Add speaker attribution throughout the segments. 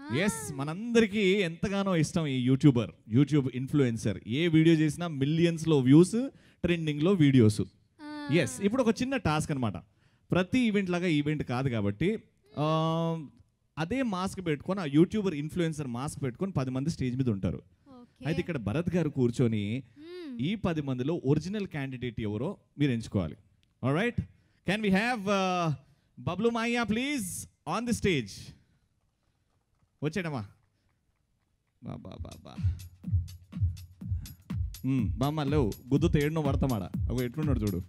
Speaker 1: Yes మనందరికీ ఎంతగానో ఇష్టం ఈ యూట్యూబర్ యూట్యూబ్ ఇన్ఫ్లుయెన్సర్ ఏ వీడియో చేసినా మిలియన్స్లో వ్యూస్ ట్రెండింగ్లో వీడియోస్ ఎస్ ఇప్పుడు ఒక చిన్న టాస్క్ అనమాట ప్రతి ఈవెంట్ లాగా ఈవెంట్ కాదు కాబట్టి ఆ, అదే మాస్క్ పెట్టుకొని ఆ యూట్యూబర్ ఇన్ఫ్లుయెన్సర్ మాస్క్ పెట్టుకొని పది మంది స్టేజ్ మీద ఉంటారు అయితే ఇక్కడ భరత్ గారు కూర్చొని ఈ పది మందిలో ఒరిజినల్ క్యాండిడేట్ ఎవరో మీరు ఎంచుకోవాలి right can we have Bablu Maya please on the stage వచ్చాడమ్మా బా బా బా బా మ్మ్, బామ్మ లేవు గుద్దుతో ఏడునో పడతామాడ అగో ఎట్లున్నాడు చూడు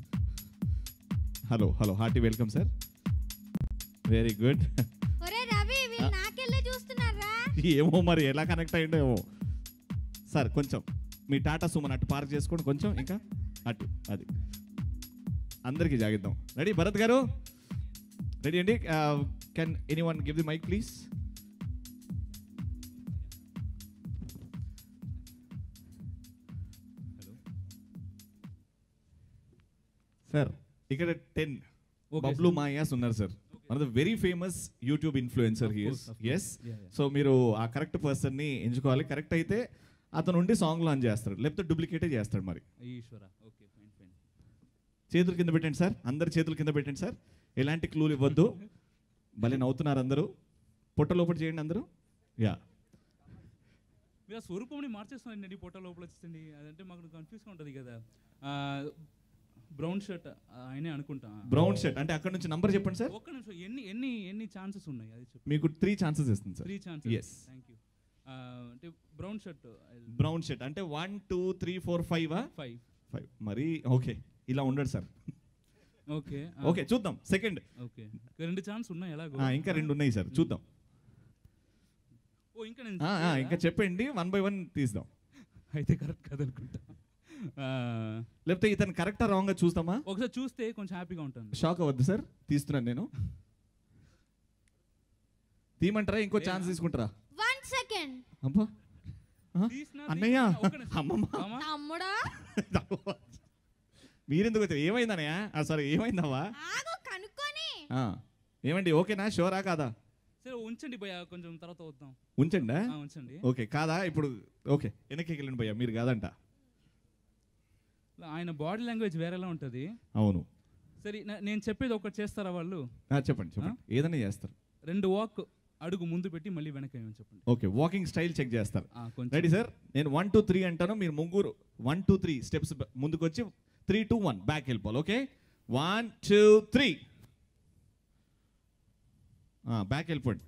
Speaker 1: hello hello hearty welcome sir very good
Speaker 2: ఒరే రవి వీళ్ళు నాకెళ్ళే చూస్తున్నారా
Speaker 1: ఏమో మరి ఎలా కనెక్ట్ అయ్యిండో ఏమో సార్ కొంచెం మీ టాటా సుమన్ అటు పార్క్ చేసుకోండి కొంచెం ఇంకా అటు అది అందరికీ జాగిద్దాం రెడీ భరత్ గారు రెడీ అండి can anyone give the mic please sir ఇక్కడ టెన్
Speaker 3: Okay,
Speaker 1: బబ్లు
Speaker 3: sir.
Speaker 1: మాయాస్ ఉన్నారు sir one of the very famous YouTube influencer
Speaker 3: Of
Speaker 1: here's
Speaker 3: course, of course.
Speaker 1: Yes
Speaker 3: Yeah, yeah.
Speaker 1: So మీరు ఆ కరెక్ట్ పర్సన్ ని ఎంచుకోవాలి correct అయితే అతను ఉండి సాంగ్ లాంచ్ చేస్తాడు లేకపోతే డూప్లికేటే చేస్తాడు మరి
Speaker 3: ఈశ్వర ఓకే ఫైన్ ఫైన్
Speaker 1: చేతులు కింద పెట్టండి సార్ అందరి చేతులు కింద పెట్టండి సార్ ఎలాంటి క్లూలు ఇవ్వద్దు భలే నవ్వుతున్నారు అందరూ పొట్ట లోపల చేయండి అందరూ యా
Speaker 3: మీరు ఆ స్వరూపంని మార్చేస్తున్నారండి పొట్ట లోపల వచ్చింది అదంటే మాకు కన్ఫ్యూజ్గా ఉంటుంది కదా బ్రౌన్ షర్ట్ ఆయనే అనుకుంటా
Speaker 1: బ్రౌన్ షర్ట్ అంటే అక్కడ నుంచి నంబర్ చెప్పండి సార్
Speaker 3: ఒక్క నిమిషం ఎన్ని ఎన్ని ఎన్ని ఛాన్సెస్ ఉన్నాయి అది చెప్పు
Speaker 1: మీకు త్రీ ఛాన్సెస్ ఇస్తుంది sir
Speaker 3: three chances
Speaker 1: Yes.
Speaker 3: Thank you అంటే బ్రౌన్ షర్ట్
Speaker 1: బ్రౌన్ షర్ట్ అంటే one two three four five
Speaker 3: five
Speaker 1: five మరి ఓకే ఇలా ఉండడు సార్
Speaker 3: ఓకే
Speaker 1: ఓకే చూద్దాం సెకండ్
Speaker 3: ఓకే రెండు ఛాన్స్ ఉన్నాయి ఎలాగో
Speaker 1: ఇంకా రెండు ఉన్నాయి సార్ చూద్దాం
Speaker 3: ఓ ఇంకా నేను
Speaker 1: ఆ, ఆ, ఇంకా చెప్పండి వన్ బై వన్ తీద్దాం
Speaker 3: అయితే కరెక్ట్ కాదనుకుంటా ఆ,
Speaker 1: లేకపోతే ఇతను కరెక్టా రాంగ్ చూస్తామా
Speaker 3: ఒకసారి చూస్తే కొంచెం హ్యాపీగా ఉంటాను
Speaker 1: షాక్ అవ్వద్దు సార్ తీస్తున్నాను నేను తీయమంటారా ఇంకో ఛాన్స్ తీసుకుంటారా
Speaker 2: వన్ సెకండ్
Speaker 1: అబ్బా ఆ?
Speaker 3: తీసినా,
Speaker 1: అన్నయ్య
Speaker 3: తీసినా, ఒక్క నిమిషం.
Speaker 1: అమ్మమ్మ
Speaker 3: అమ్మా,
Speaker 2: తమ్ముడా
Speaker 1: మీరెందుకు వచ్చారు ఏమైంది అన్నయ్య సారీ ఏమైందవ్వా
Speaker 2: ఆగు కనుక్కొని
Speaker 1: ఆ, ఏమండి ఓకేనా షోరా కాదా
Speaker 3: సరే ఉంచండి భయ్యా కొంచెం తర్వాత వద్దాం
Speaker 1: ఉంచండి
Speaker 3: ఆ, ఉంచండి
Speaker 1: ఓకే కాదా ఇప్పుడు ఓకే వెనక్కి వెళ్ళండి భయ్యా మీరు కాదంట
Speaker 3: ఆయన బాడీ లాంగ్వేజ్ వేరేలా ఉంటుంది
Speaker 1: అవును
Speaker 3: సరే నే- నేను చెప్పేది ఒకటి చేస్తారా వాళ్ళు
Speaker 1: ఆ, చెప్పండి చెప్పండి ఏదైనా చేస్తారు
Speaker 3: రెండు వాక్ అడుగు ముందు పెట్టి మళ్ళీ వెనక వేయమని చెప్పండి
Speaker 1: ఓకే వాకింగ్ స్టైల్ చెక్ చేస్తారు
Speaker 3: ఆ, కొంచెం
Speaker 1: రెడీ సార్ నేను వన్ టూ త్రీ అంటాను మీరు ముగ్గురు వన్ టూ త్రీ స్టెప్స్ ముందుకు వచ్చి త్రీ టూ వన్ బ్యాక్ వెళ్ళిపోవాలి okay one two three back వెళ్ళిపోండి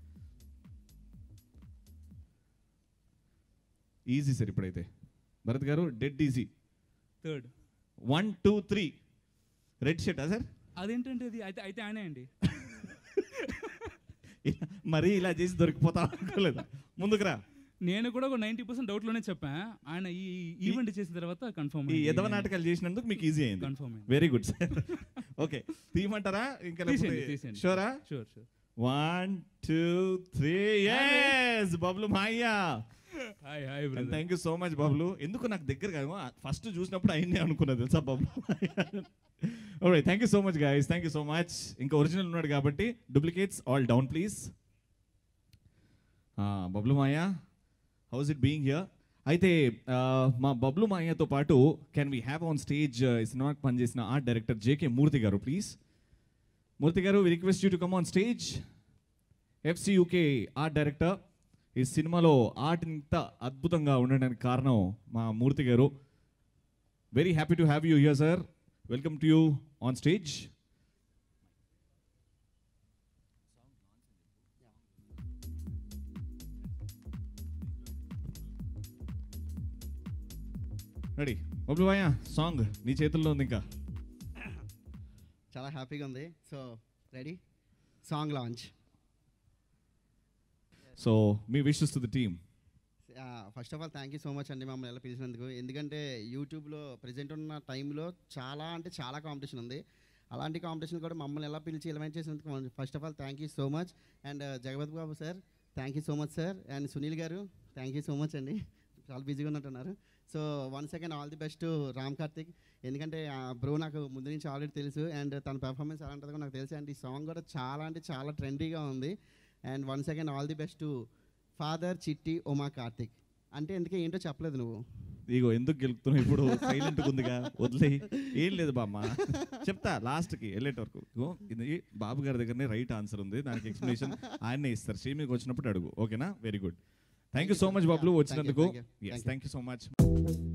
Speaker 1: ఈజీ సార్ ఇప్పుడైతే Bharat garu dead easy
Speaker 3: third
Speaker 1: one two three red షర్టా సార్
Speaker 3: అదేంటంటే అది అయితే అయితే ఆయనే అండి
Speaker 1: మరీ ఇలా చేసి దొరికిపోతా అనుకోలేదా ముందుకు రా
Speaker 3: నేను కూడా ఒక నైంటీ పర్సెంట్ డౌట్లోనే చెప్పా ఆయన ఈ ఈవెంట్ చేసిన తర్వాత కన్ఫర్మ్
Speaker 1: ఈ ఎదవ నాటకాలు చేసినందుకు మీకు ఈజీ అయింది
Speaker 3: కన్ఫర్మ్ అయింది
Speaker 1: వెరీ గుడ్ సార్ ఓకే తీయమంటారా ఇంకా
Speaker 3: తీసేయండి, తీసేయండి.
Speaker 1: షూరా
Speaker 3: sure sure
Speaker 1: one two three yes Bablu Maya
Speaker 3: hi hi
Speaker 1: thank you so much Bablu ఎందుకు నాకు దగ్గర కాదు ఫస్ట్ చూసినప్పుడు అయినే అనుకున్నది తెలుసా Bablu okay thank you so much guys thank you so much ఇంకా ఒరిజినల్ ఉన్నాడు కాబట్టి duplicates all down please Bablu Maya how's it being here అయితే ఆ, మా బబ్లు మాయాతో పాటు can we have on stage సినిమాకి పనిచేసిన ఆర్ట్ డైరెక్టర్ జేకే మూర్తి గారు please Murthy garu we request you to come on stage FCUK art director ఈ సినిమాలో ఆర్ట్ ఇంత అద్భుతంగా ఉండడానికి కారణం మా Murthy garu very happy to have you here sir welcome to you on stage ready Bablu బాయా సాంగ్ నీ చేతుల్లో ఉంది ఇంకా
Speaker 4: చాలా హ్యాపీగా ఉంది so ready song launch
Speaker 1: so మీ wishes to the team
Speaker 4: first of all thank you so much అండి మమ్మల్ని ఎలా పిలిచినందుకు ఎందుకంటే యూట్యూబ్లో ప్రజెంట్ ఉన్న టైంలో చాలా అంటే చాలా కాంపిటీషన్ ఉంది అలాంటి కాంపిటీషన్ కూడా మమ్మల్ని ఎలా పిలిచి ఎలిమెంట్ చేసినందుకు first of all thank you so much and Jagapati Babu sir thank you so much sir and Sunil garu thank you so much అండి చాలా బిజీగా ఉన్నట్టున్నారు so one second all the best Ram Karthik ఎందుకంటే బ్రో నాకు ముందు నుంచి ఆల్రెడీ తెలుసు అండ్ తన పెర్ఫార్మెన్స్ ఎలా ఉంటుందో నాకు తెలుసు అండ్ ఈ సాంగ్ కూడా చాలా అంటే చాలా ట్రెండీగా ఉంది and one second all the best father Chitti Uma Karthik అంటే ఎందుకే ఏంటో చెప్పలేదు నువ్వు
Speaker 1: ఇగో ఎందుకు గెలుపుతున్నావు ఇప్పుడు సైలెంట్ ఉందిగా వదిలే ఏం లేదు బామ్మ చెప్తా లాస్ట్కి వెళ్ళేట వరకు ఇగో ఇది బాబు గారి దగ్గరనే రైట్ ఆన్సర్ ఉంది దానికి ఎక్స్ప్లెనేషన్ ఆయనే ఇస్తారు స్ట్రీమింగ్ వచ్చినప్పుడు అడుగు ఓకేనా very good thank you so much బాబులు
Speaker 4: Thank you,
Speaker 1: వచ్చినందుకు
Speaker 4: thank you,
Speaker 1: yes
Speaker 4: thank you.
Speaker 1: Thank you so much